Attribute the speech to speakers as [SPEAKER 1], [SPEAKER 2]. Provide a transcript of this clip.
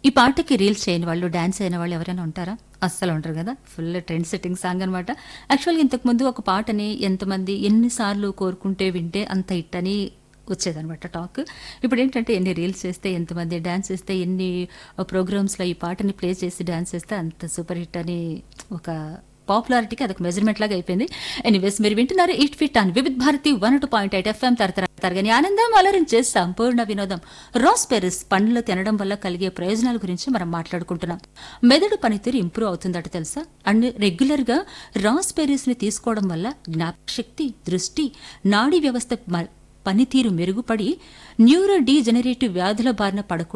[SPEAKER 1] ఈ పాటకి రీల్స్ చేయని వాళ్ళు డాన్స్ అయిన వాళ్ళు ఎవరైనా ఉంటారా అస్సలు ఉంటారు కదా ఫుల్ ట్రెండ్ సెట్టింగ్ సాంగ్ అనమాట యాక్చువల్గా ఇంతకు ముందు ఒక పాటని ఎంతమంది ఎన్నిసార్లు కోరుకుంటే వింటే అంత హిట్ అని వచ్చేదనమాట టాక్ ఇప్పుడు ఏంటంటే ఎన్ని రీల్స్ చేస్తే ఎంతమంది డాన్స్ చేస్తే ఎన్ని ప్రోగ్రామ్స్లో ఈ పాటని ప్లే చేసి డాన్స్ చేస్తే అంత సూపర్ హిట్ అని ఒక పాపులారిటీకి అదొక మెజర్మెంట్ లాగా అయిపోయింది ఎనీవేస్ మీరు వింటున్నారు ఇట్ ఫిట్ అని Vividh Bharati one two point eight FM తరతర తరగని ఆనందం అలరించే సంపూర్ణ వినోదం రాస్పెరిస్ పండ్లు తినడం వల్ల కలిగే ప్రయోజనాల గురించి మనం మాట్లాడుకుంటున్నాం మెదడు పనితీరు ఇంప్రూవ్ అవుతుందట తెలుసా అండ్ రెగ్యులర్ గా రాస్పెరిస్ ని తీసుకోవడం వల్ల జ్ఞాపకశక్తి దృష్టి నాడీ వ్యవస్థ మ- పనితీరు మెరుగుపడి న్యూరో డీజనరేటివ్ వ్యాధుల బారిన పడకుండా